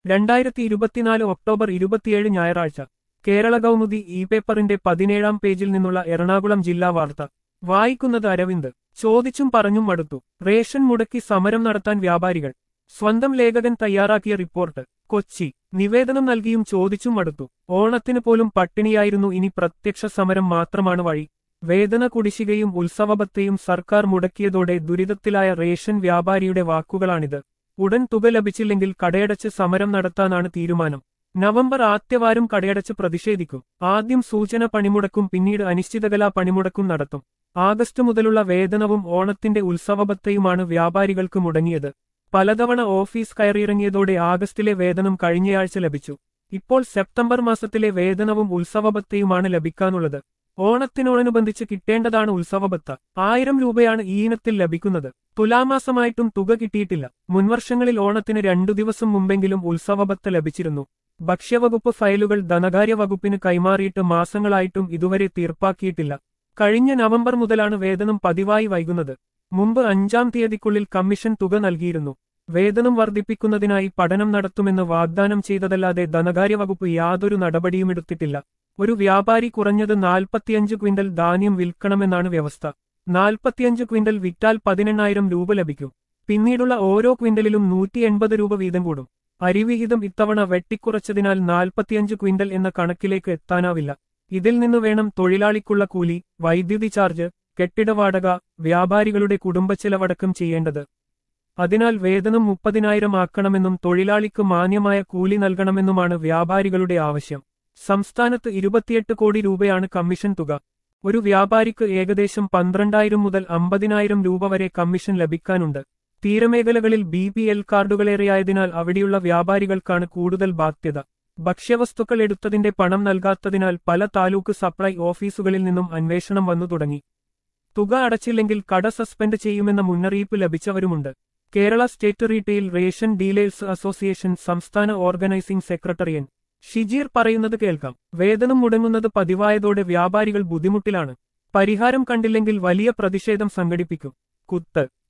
രണ്ടായിരത്തി ഇരുപത്തിനാല് ഒക്ടോബർ ഇരുപത്തിയേഴ് ഞായറാഴ്ച കേരള കൗമുദി ഇ പേപ്പറിന്റെ പതിനേഴാം പേജിൽ നിന്നുള്ള എറണാകുളം ജില്ലാ വാർത്ത വായിക്കുന്നത് അരവിന്ദ് ചോദിച്ചും പറഞ്ഞും മടുത്തു റേഷൻ മുടക്കി സമരം നടത്താൻ വ്യാപാരികൾ സ്വന്തം ലേഖകൻ തയ്യാറാക്കിയ റിപ്പോർട്ട് കൊച്ചി നിവേദനം നൽകിയും ചോദിച്ചും മടുത്തു ഓണത്തിന് പോലും പട്ടിണിയായിരുന്നു ഇനി പ്രത്യക്ഷ സമരം മാത്രമാണ് വഴി വേതന കുടിശ്ശികയും ഉത്സവബത്തെയും സർക്കാർ മുടക്കിയതോടെ ദുരിതത്തിലായ റേഷൻ വ്യാപാരിയുടെ വാക്കുകളാണിത് ഉടൻ തുക ലഭിച്ചില്ലെങ്കിൽ കടയടച്ച് സമരം നടത്താനാണ് തീരുമാനം നവംബർ ആദ്യവാരം കടയടച്ച് പ്രതിഷേധിക്കും ആദ്യം സൂചന പണിമുടക്കും പിന്നീട് അനിശ്ചിതകലാ പണിമുടക്കും നടത്തും ആഗസ്റ്റ് മുതലുള്ള വേതനവും ഓണത്തിന്റെ ഉത്സവബത്തെയുമാണ് വ്യാപാരികൾക്ക് മുടങ്ങിയത് പലതവണ ഓഫീസ് കയറിയിറങ്ങിയതോടെ ആഗസ്റ്റിലെ വേതനം കഴിഞ്ഞയാഴ്ച ലഭിച്ചു ഇപ്പോൾ സെപ്റ്റംബർ മാസത്തിലെ വേതനവും ഉത്സവബത്തെയുമാണ് ലഭിക്കാനുള്ളത് ഓണത്തിനോടനുബന്ധിച്ച് കിട്ടേണ്ടതാണ് ഉത്സവബത്ത ആയിരം രൂപയാണ് ഈ ഇനത്തിൽ ലഭിക്കുന്നത് തുലാമാസമായിട്ടും തുക കിട്ടിയിട്ടില്ല മുൻവർഷങ്ങളിൽ ഓണത്തിന് രണ്ടു ദിവസം മുമ്പെങ്കിലും ഉത്സവബത്ത ലഭിച്ചിരുന്നു ഭക്ഷ്യവകുപ്പ് ഫയലുകൾ ധനകാര്യ വകുപ്പിന് കൈമാറിയിട്ട് മാസങ്ങളായിട്ടും ഇതുവരെ തീർപ്പാക്കിയിട്ടില്ല കഴിഞ്ഞ നവംബർ മുതലാണ് വേതനം പതിവായി വൈകുന്നത് മുമ്പ് അഞ്ചാം തീയതിക്കുള്ളിൽ കമ്മീഷൻ തുക നൽകിയിരുന്നു വേതനം വർദ്ധിപ്പിക്കുന്നതിനായി പഠനം നടത്തുമെന്ന് വാഗ്ദാനം ചെയ്തതല്ലാതെ ധനകാര്യ വകുപ്പ് യാതൊരു നടപടിയും എടുത്തിട്ടില്ല ഒരു വ്യാപാരി കുറഞ്ഞത് നാൽപ്പത്തിയഞ്ച് ക്വിന്റൽ ധാന്യം വിൽക്കണമെന്നാണ് വ്യവസ്ഥ നാൽപ്പത്തിയഞ്ച് ക്വിന്റൽ വിറ്റാൽ പതിനെണ്ണായിരം രൂപ ലഭിക്കും പിന്നീടുള്ള ഓരോ ക്വിന്റലിലും നൂറ്റി എൺപത് രൂപ വീതം കൂടും അരിവിഹിതം ഇത്തവണ വെട്ടിക്കുറച്ചതിനാൽ നാൽപ്പത്തിയഞ്ച് ക്വിന്റൽ എന്ന കണക്കിലേക്ക് എത്താനാവില്ല ഇതിൽ നിന്ന് വേണം തൊഴിലാളിക്കുള്ള കൂലി വൈദ്യുതി ചാർജ് കെട്ടിടവാടക വ്യാപാരികളുടെ കുടുംബച്ചെലവടക്കം ചെയ്യേണ്ടത് അതിനാൽ വേതനം മുപ്പതിനായിരം ആക്കണമെന്നും തൊഴിലാളിക്ക് മാന്യമായ കൂലി നൽകണമെന്നുമാണ് വ്യാപാരികളുടെ ആവശ്യം സംസ്ഥാനത്ത് ഇരുപത്തിയെട്ട് കോടി രൂപയാണ് കമ്മീഷൻ തുക ഒരു വ്യാപാരിക്ക് ഏകദേശം പന്ത്രണ്ടായിരം മുതൽ അമ്പതിനായിരം രൂപ വരെ കമ്മീഷൻ ലഭിക്കാനുണ്ട് തീരമേഖലകളിൽ ബി പി എൽ കാർഡുകളേറെയായതിനാൽ അവിടെയുള്ള വ്യാപാരികൾക്കാണ് കൂടുതൽ ബാധ്യത ഭക്ഷ്യവസ്തുക്കൾ എടുത്തതിന്റെ പണം നൽകാത്തതിനാൽ പല താലൂക്ക് സപ്ലൈ ഓഫീസുകളിൽ നിന്നും അന്വേഷണം വന്നു തുടങ്ങി തുക അടച്ചില്ലെങ്കിൽ കട സസ്പെൻഡ് ചെയ്യുമെന്ന മുന്നറിയിപ്പ് ലഭിച്ചവരുമുണ്ട് Kerala state retail ration dealers association സംസ്ഥാന ഓർഗനൈസിംഗ് സെക്രട്ടറി എൻ ഷിജീർ പറയുന്നത് കേൾക്കാം വേതനം മുടങ്ങുന്നത് പതിവായതോടെ വ്യാപാരികൾ ബുദ്ധിമുട്ടിലാണ് പരിഹാരം കണ്ടില്ലെങ്കിൽ വലിയ പ്രതിഷേധം സംഘടിപ്പിക്കും കുത്ത്